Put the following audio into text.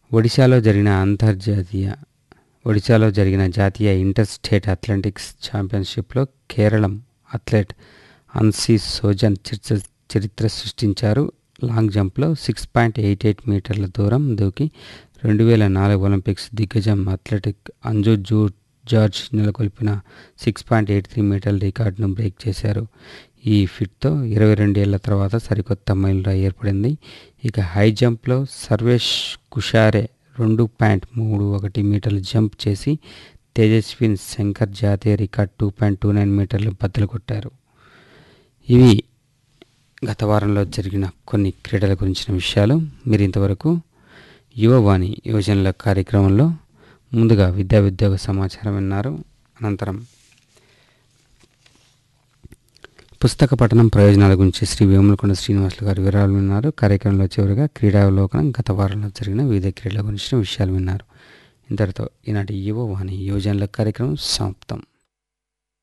ఒడిశాలో జరిగిన అంతర్జాతీయ ఒడిశాలో జరిగిన జాతీయ ఇంటర్ స్టేట్ అథ్లెటిక్స్ ఛాంపియన్షిప్లో కేరళం అథ్లెట్ అన్సీ సోజన్ చరిత్ర చరిత్ర సృష్టించారు లాంగ్ జంప్లో సిక్స్ పాయింట్ ఎయిట్ ఎయిట్ మీటర్ల దూరం దూకి రెండు వేల నాలుగు ఒలింపిక్స్ దిగ్గజం అథ్లెటిక్ అంజు జూ జార్జ్ నెలకొల్పిన సిక్స్ పాయింట్ ఎయిట్ త్రీ మీటర్ల రికార్డును బ్రేక్ చేశారు ఈ ఫిట్తో ఇరవై రెండేళ్ల తర్వాత సరికొత్త మైలురాయి ఏర్పడింది ఇక హై జంప్లో సర్వేష్ కుషారే రెండు పాయింట్ మూడు ఒకటి మీటర్లు జంప్ చేసి తేజస్విన్ శంకర్ జాతీయ record two point two nine మీటర్లు బద్దలు కొట్టారు ఇవి గత వారంలో జరిగిన కొన్ని క్రీడల గురించిన విషయాలు మీరు ఇంతవరకు యువవాణి యువజనుల కార్యక్రమంలో ముందుగా విద్యా ఉద్యోగ సమాచారం విన్నారు అనంతరం పుస్తక పఠనం ప్రయోజనాల గురించి శ్రీ వేములకొండ శ్రీనివాసులు గారు వివరాలు విన్నారు కార్యక్రమంలో చివరిగా క్రీడావలోకనం గత వారంలో జరిగిన వివిధ క్రీడల గురించిన విషయాలు విన్నారు ఇంతటితో ఈనాటి యువ వాణి యువజనుల కార్యక్రమం సమాప్తం